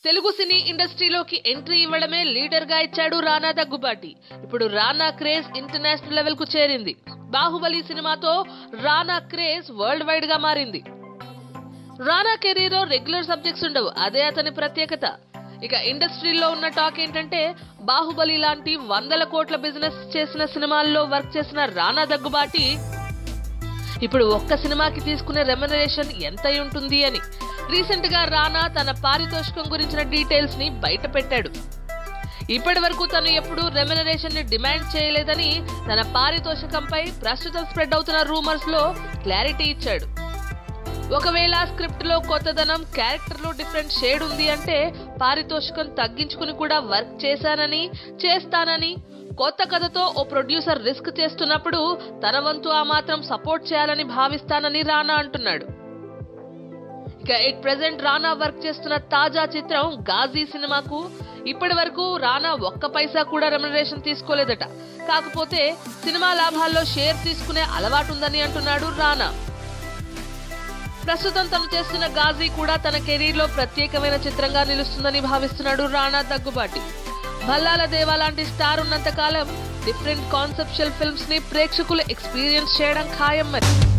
తెలుగు సినీ ఇండస్ట్రీలోకి ఎంట్రీ ఇవ్వడమే లీడర్ గా ఇచ్చాడు రానా దగ్గుబాటి ఇప్పుడు రానా క్రేజ్ ఇంటర్నేషనల్ లెవెల్ కు చేరింది బాహుబలి సినిమాతో రానా క్రేజ్ వరల్డ్ వైడ్ గా మారింది రానా కెరీర్ లో రెగ్యులర్ సబ్జెక్ట్స్ ఉండవు అదే అతని ప్రత్యేకత ఇక ఇండస్ట్రీలో ఉన్న టాక్ ఏంటంటే బాహుబలి లాంటి వందల కోట్ల బిజినెస్ చేసిన సినిమాల్లో వర్క్ చేసిన రానా దగ్గుబాటి ఇప్పుడు ఒక్క సినిమాకి తీసుకునే రెమ్యునరేషన్ ఎంత అయి ఉంటుంది అని రీసెంట్ గా రానా తన పారితోషికం గురించిన డీటెయిల్స్ ని బయట పెట్టాడు ఇప్పటి వరకు తను ఎప్పుడు రెమ్యునరేషన్ ని డిమాండ్ చేయలేదని తన పారితోషికంపై ప్రస్తుతం స్ప్రెడ్ అవుతున్న రూమర్స్ లో క్లారిటీ ఇచ్చాడు ఒకవేళ స్క్రిప్ట్ లో కొత్తదనం క్యారెక్టర్ లో డిఫరెంట్ షేడ్ ఉంది అంటే పారితోషికం తగ్గించుకుని కూడా వర్క్ చేశానని చేస్తానని కొత్త కథతో ఓ ప్రొడ్యూసర్ రిస్క్ చేస్తున్నప్పుడు తన వంతు ఆ మాత్రం సపోర్ట్ చేయాలని భావిస్తానని రానా అంటున్నాడు ఇక ఇట్ ప్రెసెంట్ రానా వర్క్ చేస్తున్న తాజా చిత్రం గాజీ సినిమాకు ఇప్పటి వరకు రానా ఒక్క పైసా కూడా రెమ్యునరేషన్ తీసుకోలేదట కాకపోతే సినిమా లాభాల్లో షేర్ తీసుకునే అలవాటు ఉందని అంటున్నాడు రానా ప్రస్తుతం తను చేస్తున్న గాజీ కూడా తన కెరీర్ లో ప్రత్యేకమైన చిత్రంగా నిలుస్తుందని భావిస్తున్నాడు రానా దగ్గుబాటి భల్లాల దేవా లాంటి స్టార్ ఉన్నంత కాలం డిఫరెంట్ కాన్సెప్షువల్ ఫిల్మ్స్ ని ప్రేక్షకులు ఎక్స్పీరియన్స్ చేయడం ఖాయం మరి